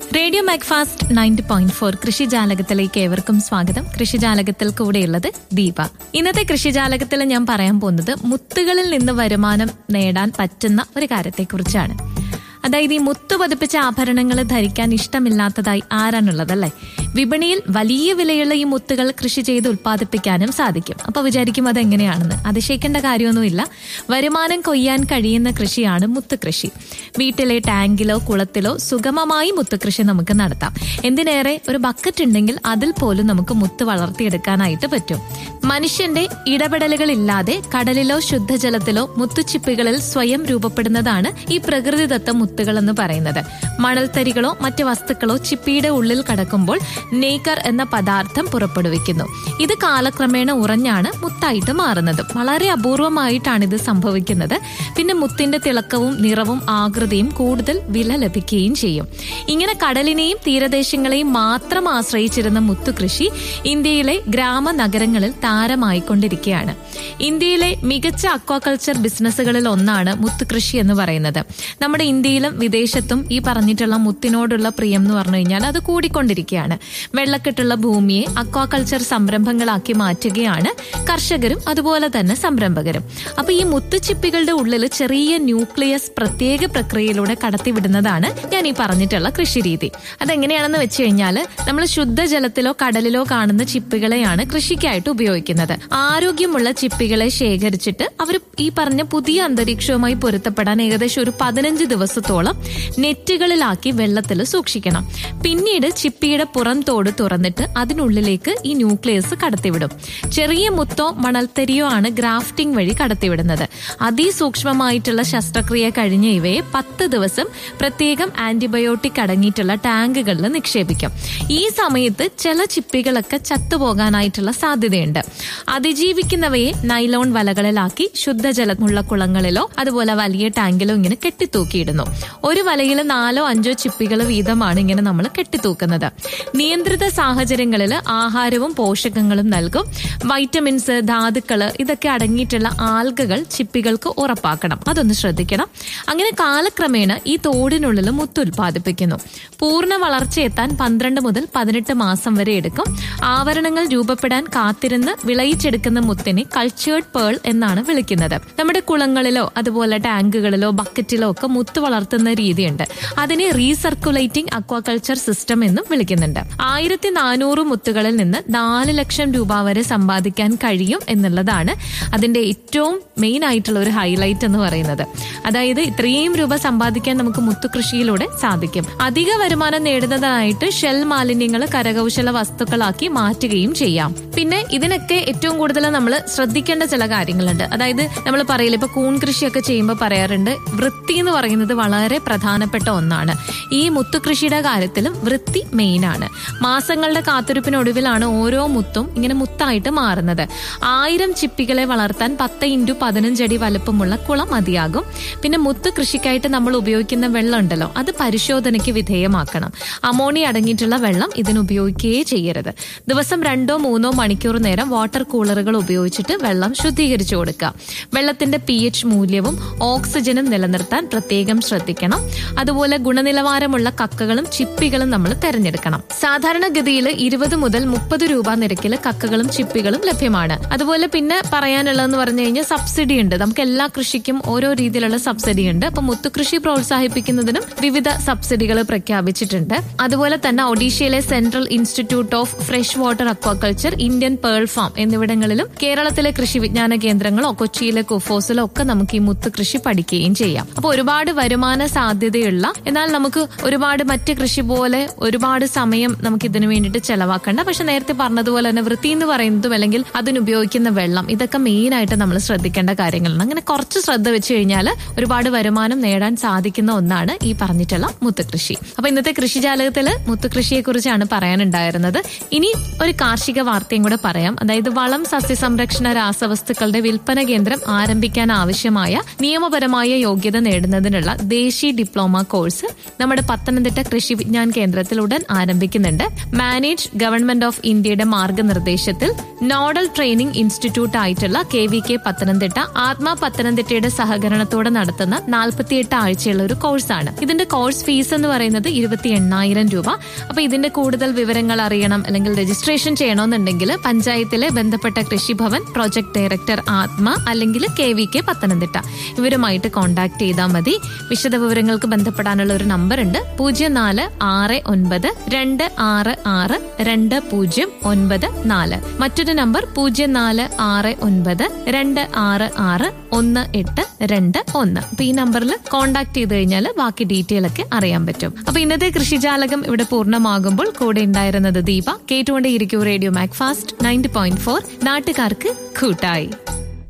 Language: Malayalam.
radio Macfast ninety point four കൃഷിജാലകത്തിലേക്ക് ഏവർക്കും സ്വാഗതം കൃഷിജാലകത്തിൽ കൂടെയുള്ളത് ദീപ ഇന്നത്തെ കൃഷിജാലകത്തിൽ ഞാൻ പറയാൻ പോകുന്നത് മുത്തുകളിൽ നിന്ന് വരുമാനം നേടാൻ പറ്റുന്ന ഒരു കാര്യത്തെക്കുറിച്ചാണ് അതായത് ഈ മുത്തു പതിപ്പിച്ച ആഭരണങ്ങൾ ധരിക്കാൻ ഇഷ്ടമില്ലാത്തതായി ആരാണുള്ളതല്ലേ വിപണിയിൽ വലിയ വിലയുള്ള ഈ മുത്തുകൾ കൃഷി ചെയ്ത് ഉൽപ്പാദിപ്പിക്കാനും സാധിക്കും അപ്പൊ വിചാരിക്കും അത് എങ്ങനെയാണെന്ന് അതിശയിക്കേണ്ട കാര്യമൊന്നുമില്ല വരുമാനം കൊയ്യാൻ കഴിയുന്ന കൃഷിയാണ് മുത്തുകൃഷി വീട്ടിലെ ടാങ്കിലോ കുളത്തിലോ സുഗമമായി മുത്തുകൃഷി നമുക്ക് നടത്താം എന്തിനേറെ ഒരു ബക്കറ്റ് ഉണ്ടെങ്കിൽ അതിൽ പോലും നമുക്ക് മുത്ത് വളർത്തിയെടുക്കാനായിട്ട് പറ്റും മനുഷ്യന്റെ ഇടപെടലുകളില്ലാതെ കടലിലോ ശുദ്ധജലത്തിലോ മുത്തുച്ചിപ്പികളിൽ സ്വയം രൂപപ്പെടുന്നതാണ് ഈ പ്രകൃതിദത്ത മുത്തുകൾ എന്ന് പറയുന്നത് മണൽത്തരികളോ മറ്റ് വസ്തുക്കളോ ചിപ്പിയുടെ ഉള്ളിൽ കടക്കുമ്പോൾ നെയ്ക്കർ എന്ന പദാർത്ഥം പുറപ്പെടുവിക്കുന്നു ഇത് കാലക്രമേണ ഉറഞ്ഞാണ് മുത്തായിട്ട് മാറുന്നത് വളരെ അപൂർവമായിട്ടാണ് ഇത് സംഭവിക്കുന്നത് പിന്നെ മുത്തിന്റെ തിളക്കവും നിറവും ആകൃതിയും കൂടുതൽ വില ലഭിക്കുകയും ചെയ്യും ഇങ്ങനെ കടലിനെയും തീരദേശങ്ങളെയും മാത്രം ആശ്രയിച്ചിരുന്ന മുത്തുകൃഷി ഇന്ത്യയിലെ ഗ്രാമ നഗരങ്ങളിൽ താരമായിക്കൊണ്ടിരിക്കുകയാണ് ഇന്ത്യയിലെ മികച്ച അക്വാകൾച്ചർ ബിസിനസ്സുകളിൽ ഒന്നാണ് മുത്തുകൃഷി എന്ന് പറയുന്നത് നമ്മുടെ ഇന്ത്യയിലും വിദേശത്തും ഈ പറഞ്ഞിട്ടുള്ള മുത്തിനോടുള്ള പ്രിയം എന്ന് പറഞ്ഞു കഴിഞ്ഞാൽ അത് കൂടിക്കൊണ്ടിരിക്കുകയാണ് വെള്ളക്കെട്ടുള്ള ഭൂമിയെ അക്വാകൾച്ചർ സംരംഭങ്ങളാക്കി മാറ്റുകയാണ് കർഷകരും അതുപോലെ തന്നെ സംരംഭകരും അപ്പൊ ഈ മുത്തുച്ചിപ്പികളുടെ ഉള്ളിൽ ചെറിയ ന്യൂക്ലിയസ് പ്രത്യേക പ്രക്രിയയിലൂടെ കടത്തിവിടുന്നതാണ് ഞാൻ ഈ പറഞ്ഞിട്ടുള്ള കൃഷിരീതി അതെങ്ങനെയാണെന്ന് വെച്ച് കഴിഞ്ഞാൽ നമ്മൾ ശുദ്ധജലത്തിലോ കടലിലോ കാണുന്ന ചിപ്പികളെയാണ് കൃഷിക്കായിട്ട് ഉപയോഗിക്കുന്നത് ആരോഗ്യമുള്ള ചിപ്പികളെ ശേഖരിച്ചിട്ട് അവർ ഈ പറഞ്ഞ പുതിയ അന്തരീക്ഷവുമായി പൊരുത്തപ്പെടാൻ ഏകദേശം ഒരു പതിനഞ്ച് ദിവസത്തോളം നെറ്റുകളിലാക്കി വെള്ളത്തിൽ സൂക്ഷിക്കണം പിന്നീട് ചിപ്പിയുടെ പുറം തോട് തുറന്നിട്ട് അതിനുള്ളിലേക്ക് ഈ ന്യൂക്ലിയസ് കടത്തിവിടും ചെറിയ മുത്തോ മണൽത്തരിയോ ആണ് ഗ്രാഫ്റ്റിംഗ് വഴി കടത്തിവിടുന്നത് അതിസൂക്ഷ്മമായിട്ടുള്ള ശസ്ത്രക്രിയ കഴിഞ്ഞ ഇവയെ പത്ത് ദിവസം പ്രത്യേകം ആന്റിബയോട്ടിക് അടങ്ങിയിട്ടുള്ള ടാങ്കുകളിൽ നിക്ഷേപിക്കും ഈ സമയത്ത് ചില ചിപ്പികളൊക്കെ ചത്തുപോകാനായിട്ടുള്ള സാധ്യതയുണ്ട് അതിജീവിക്കുന്നവയെ നൈലോൺ വലകളിലാക്കി ശുദ്ധജലമുള്ള കുളങ്ങളിലോ അതുപോലെ വലിയ ടാങ്കിലോ ഇങ്ങനെ കെട്ടിത്തൂക്കിയിടുന്നു ഒരു വലയിൽ നാലോ അഞ്ചോ ചിപ്പികൾ വീതമാണ് ഇങ്ങനെ നമ്മൾ കെട്ടിത്തൂക്കുന്നത് നിയന്ത്രിത സാഹചര്യങ്ങളിൽ ആഹാരവും പോഷകങ്ങളും നൽകും വൈറ്റമിൻസ് ധാതുക്കള് ഇതൊക്കെ അടങ്ങിയിട്ടുള്ള ആൽഗകൾ ചിപ്പികൾക്ക് ഉറപ്പാക്കണം അതൊന്ന് ശ്രദ്ധിക്കണം അങ്ങനെ കാലക്രമേണ ഈ തോടിനുള്ളിൽ മുത്ത് ഉൽപ്പാദിപ്പിക്കുന്നു പൂർണ്ണ വളർച്ചയെത്താൻ പന്ത്രണ്ട് മുതൽ പതിനെട്ട് മാസം വരെ എടുക്കും ആവരണങ്ങൾ രൂപപ്പെടാൻ കാത്തിരുന്ന് വിളയിച്ചെടുക്കുന്ന മുത്തിനെ കൾച്ചേർഡ് പേൾ എന്നാണ് വിളിക്കുന്നത് നമ്മുടെ കുളങ്ങളിലോ അതുപോലെ ടാങ്കുകളിലോ ബക്കറ്റിലോ ഒക്കെ മുത്ത് വളർത്തുന്ന രീതിയുണ്ട് അതിനെ റീസർക്കുലേറ്റിംഗ് അക്വാകൾച്ചർ സിസ്റ്റം എന്നും വിളിക്കുന്നുണ്ട് ആയിരത്തി നാനൂറ് മുത്തുകളിൽ നിന്ന് നാല് ലക്ഷം രൂപ വരെ സമ്പാദിക്കാൻ കഴിയും എന്നുള്ളതാണ് അതിന്റെ ഏറ്റവും മെയിൻ ആയിട്ടുള്ള ഒരു ഹൈലൈറ്റ് എന്ന് പറയുന്നത് അതായത് ഇത്രയും രൂപ സമ്പാദിക്കാൻ നമുക്ക് മുത്തുകൃഷിയിലൂടെ സാധിക്കും അധിക വരുമാനം നേടുന്നതിനായിട്ട് ഷെൽ മാലിന്യങ്ങൾ കരകൗശല വസ്തുക്കളാക്കി മാറ്റുകയും ചെയ്യാം പിന്നെ ഇതിനൊക്കെ ഏറ്റവും കൂടുതൽ നമ്മൾ ശ്രദ്ധിക്കേണ്ട ചില കാര്യങ്ങളുണ്ട് അതായത് നമ്മൾ പറയില്ല ഇപ്പൊ കൂൺ കൃഷിയൊക്കെ ചെയ്യുമ്പോൾ പറയാറുണ്ട് വൃത്തി എന്ന് പറയുന്നത് വളരെ പ്രധാനപ്പെട്ട ഒന്നാണ് ഈ മുത്തുകൃഷിയുടെ കാര്യത്തിലും വൃത്തി മെയിൻ ആണ് മാസങ്ങളുടെ കാത്തിരിപ്പിനൊടുവിലാണ് ഓരോ മുത്തും ഇങ്ങനെ മുത്തായിട്ട് മാറുന്നത് ആയിരം ചിപ്പികളെ വളർത്താൻ പത്ത് ഇൻറ്റു പതിനഞ്ചടി വലുപ്പമുള്ള കുളം മതിയാകും പിന്നെ മുത്ത് കൃഷിക്കായിട്ട് നമ്മൾ ഉപയോഗിക്കുന്ന വെള്ളം ഉണ്ടല്ലോ അത് പരിശോധനയ്ക്ക് വിധേയമാക്കണം അമോണിയ അടങ്ങിയിട്ടുള്ള വെള്ളം ഇതിന് ഉപയോഗിക്കുകയേ ചെയ്യരുത് ദിവസം രണ്ടോ മൂന്നോ മണിക്കൂർ നേരം വാട്ടർ കൂളറുകൾ ഉപയോഗിച്ചിട്ട് വെള്ളം ശുദ്ധീകരിച്ചു കൊടുക്കുക വെള്ളത്തിന്റെ പി എച്ച് മൂല്യവും ഓക്സിജനും നിലനിർത്താൻ പ്രത്യേകം ശ്രദ്ധിക്കണം അതുപോലെ ഗുണനിലവാരമുള്ള കക്കകളും ചിപ്പികളും നമ്മൾ തെരഞ്ഞെടുക്കണം സാധാരണഗതിയിൽ ഇരുപത് മുതൽ മുപ്പത് രൂപ നിരക്കിൽ കക്കകളും ചിപ്പികളും ലഭ്യമാണ് അതുപോലെ പിന്നെ പറയാനുള്ളതെന്ന് പറഞ്ഞു കഴിഞ്ഞാൽ സബ്സിഡി ഉണ്ട് നമുക്ക് എല്ലാ കൃഷിക്കും ഓരോ രീതിയിലുള്ള സബ്സിഡി ഉണ്ട് അപ്പൊ മുത്തുകൃഷി പ്രോത്സാഹിപ്പിക്കുന്നതിനും വിവിധ സബ്സിഡികൾ പ്രഖ്യാപിച്ചിട്ടുണ്ട് അതുപോലെ തന്നെ ഒഡീഷയിലെ central institute of fresh water aquaculture Indian pearl farm എന്നിവിടങ്ങളിലും കേരളത്തിലെ കൃഷി വിജ്ഞാന കേന്ദ്രങ്ങളോ കൊച്ചിയിലെ കുഫോസിലോ ഒക്കെ നമുക്ക് ഈ മുത്ത് കൃഷി പഠിക്കുകയും ചെയ്യാം അപ്പൊ ഒരുപാട് വരുമാന സാധ്യതയുള്ള എന്നാൽ നമുക്ക് ഒരുപാട് മറ്റ് കൃഷി പോലെ ഒരുപാട് സമയം നമുക്ക് ഇതിനു വേണ്ടിയിട്ട് ചെലവാക്കണ്ട പക്ഷെ നേരത്തെ പറഞ്ഞതുപോലെ തന്നെ വൃത്തി എന്ന് പറയുന്നതും അല്ലെങ്കിൽ അതിനുപയോഗിക്കുന്ന വെള്ളം ഇതൊക്കെ മെയിൻ ആയിട്ട് നമ്മൾ ശ്രദ്ധിക്കേണ്ട കാര്യങ്ങളാണ് അങ്ങനെ കുറച്ച് ശ്രദ്ധ വെച്ച് കഴിഞ്ഞാൽ ഒരുപാട് വരുമാനം നേടാൻ സാധിക്കുന്ന ഒന്നാണ് ഈ പറഞ്ഞിട്ടുള്ള മുത്തുകൃഷി അപ്പൊ ഇന്നത്തെ കൃഷിജാലകത്തില് മുത്തുകൃഷിയെ കുറിച്ചാണ് പറയാനുണ്ടായിരുന്നത് ഇനി ഒരു കാർഷിക വാർത്തയും കൂടെ പറയാം അതായത് വളം സസ്യസംരക്ഷണ രാസവസ്തുക്കളുടെ വിൽപ്പന കേന്ദ്രം ആരംഭിക്കാൻ ആവശ്യമായ നിയമപരമായ യോഗ്യത നേടുന്നതിനുള്ള ദേശീയ സ്വദേശി ഡിപ്ലോമ കോഴ്സ് നമ്മുടെ പത്തനംതിട്ട കൃഷി വിജ്ഞാൻ കേന്ദ്രത്തിൽ ഉടൻ ആരംഭിക്കുന്നുണ്ട് മാനേജ് ഗവൺമെന്റ് ഓഫ് ഇന്ത്യയുടെ മാർഗനിർദ്ദേശത്തിൽ നോഡൽ ട്രെയിനിംഗ് ഇൻസ്റ്റിറ്റ്യൂട്ട് ആയിട്ടുള്ള K V K Pathanamthitta ATMA പത്തനംതിട്ടയുടെ സഹകരണത്തോടെ നടത്തുന്ന നാൽപ്പത്തിയെട്ട് ആഴ്ചയുള്ള ഒരു കോഴ്സാണ് ഇതിന്റെ കോഴ്സ് ഫീസ് എന്ന് പറയുന്നത് ഇരുപത്തി എണ്ണായിരം രൂപ അപ്പൊ ഇതിന്റെ കൂടുതൽ വിവരങ്ങൾ അറിയണം അല്ലെങ്കിൽ രജിസ്ട്രേഷൻ ചെയ്യണമെന്നുണ്ടെങ്കിൽ പഞ്ചായത്തിലെ ബന്ധപ്പെട്ട കൃഷിഭവൻ പ്രോജക്ട് ഡയറക്ടർ ആത്മ അല്ലെങ്കിൽ കെ വി കെ പത്തനംതിട്ട ഇവരുമായിട്ട് കോൺടാക്ട് ചെയ്താൽ മതി വിശദ വിവരങ്ങൾക്ക് ബന്ധപ്പെടാനുള്ള ഒരു നമ്പർ ഉണ്ട് പൂജ്യം നാല് ആറ് ഒൻപത് രണ്ട് ആറ് ആറ് രണ്ട് പൂജ്യം ഒൻപത് നാല് മറ്റൊരു നമ്പർ പൂജ്യം നാല് ആറ് ഒൻപത് രണ്ട് ആറ് ആറ് ഒന്ന് എട്ട് രണ്ട് ഒന്ന് അപ്പൊ ഈ നമ്പറിൽ കോൺടാക്ട് ചെയ്ത് കഴിഞ്ഞാൽ ബാക്കി ഡീറ്റെയിൽ ഒക്കെ അറിയാൻ പറ്റും അപ്പൊ ഇന്നത്തെ കൃഷിജാലകം ഇവിടെ പൂർണ്ണമാകുമ്പോൾ കൂടെ ഉണ്ടായിരുന്നത് ദീപ കേട്ടുകൊണ്ടേയിരിക്കും radio Macfast ninety point four നാട്ടുകാർക്ക് കൂട്ടായി